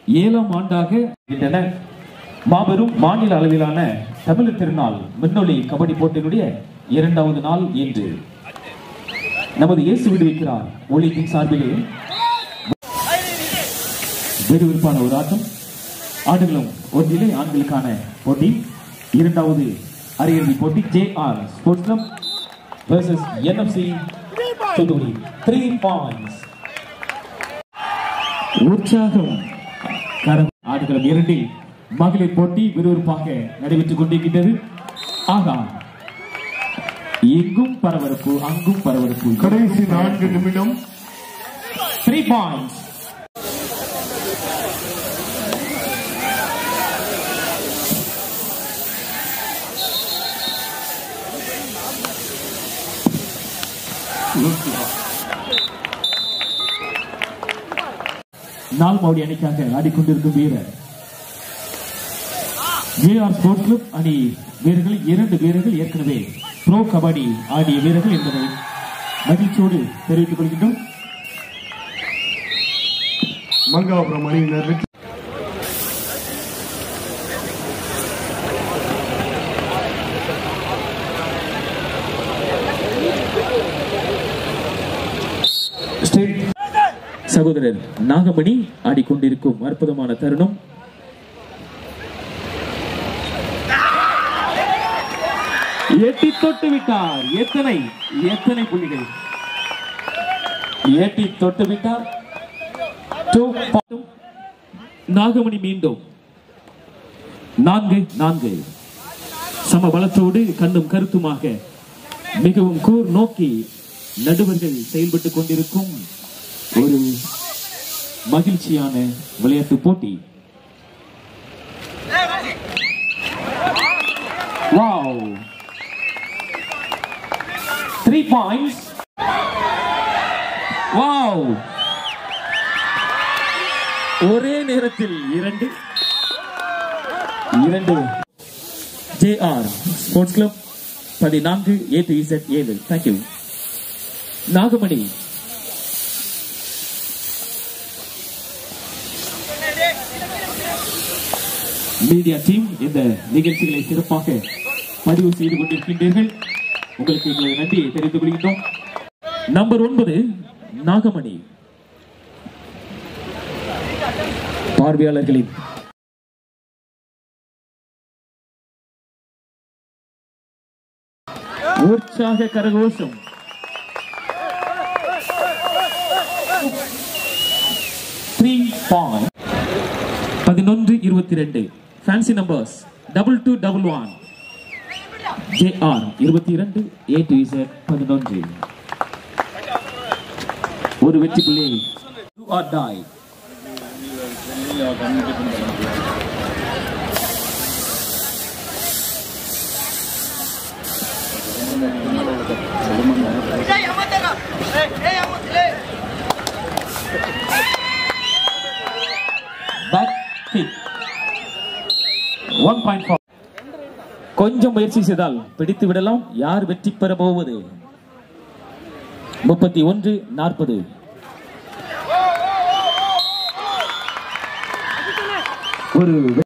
ஏழாம் ஆண்டாக இருக்கின்றன மாபெரும் மாநில அளவிலான தமிழர் திருநாள் மின்னொலி கபடி போட்டியினுடைய இரண்டாவது நாள் இன்று நமது இயேசு விடுவிக்கிறார் ஒளியின் சார்பிலே விறுவிறுப்பான ஒரு ஆட்டம் ஆடுகளும் ஒன்றிலே ஆண்களுக்கான போட்டி இரண்டாவது அரையிறுதி போட்டி J R sports club versus NFC Thoothukudi three points உற்சாகம் கரம் ஆடுகளம் இரண்டில் மகளிர் போட்டி விறுவிறுப்பாக நடைபெற்றுக் கொண்டிருக்கின்றது ஆகா எங்கும் பரபரப்பு அங்கும் பரபரப்பு கடைசி நான்கு நிமிடம் த்ரீ பாயிண்ட்ஸ் நாள் மோடி அணிக்காக ஆடிக்கொண்டிருக்கும் வீரர் ஜேஆர் ஸ்போர்ட்ஸ் கிளப் அணி வீரர்கள் இரண்டு வீரர்கள் ஏற்கனவே ப்ரோ கபடி ஆடிய வீரர்கள் என்பதை மகிழ்ச்சியோடு தெரிவித்துக் கொள்கின்றோம் மங்காபுரம் அணியினர் வெற்றி ஸ்டேட் சகோதரர் நாகமணி ஆடிக்கொண்டிருக்கும் அற்புதமான தருணம் எட்டி தொட்டு விட்டார் எத்தனை எத்தனை புள்ளிகள் எட்டி தொட்டு விட்டார் Two point. நாகமணி மீண்டும் நான்கு நான்கு சம பலத்தோடு கண்ணும் கருத்துமாக மிகவும் கூர் நோக்கி நடுவர்கள் செயல்பட்டுக் கொண்டிருக்கும் ஒரு மகிழ்ச்சியான விளையாட்டு போட்டி வாவ் த்ரீ பாயிண்ட்ஸ் வாவ் ஒரே நேரத்தில் இரண்டு இரண்டு ஜே ஆர் ஸ்போர்ட்ஸ் கிளப் பதினான்கு ஏ டு இசட் ஏழு தேங்க்யூ நாகமணி மீடியா டீம் இந்த நிகழ்ச்சிகளை சிறப்பாக பதிவு செய்து கொண்டிருக்கின்றீர்கள் உங்களுக்கு எங்களது நன்றியை தெரிவித்துக் கொள்கின்றோம் நம்பர் ஒன்பது நாகமணி பார்வையாளர்களின் உற்சாக கரகோஷம் த்ரீ பாயிண்ட் பதினொன்று இருபத்தி ரெண்டு fancy numbers double two double one J R இருபத்தி இரண்டு ஏ டு இசட் பதினொன்று ஒரு வெற்றி புள்ளி ஆர் டாய் back kick one point four கொஞ்சம் முயற்சி செய்தால் பிடித்து விடலாம் யார் வெற்றி பெற போவது முப்பத்தி ஒன்று நாற்பது ஒரு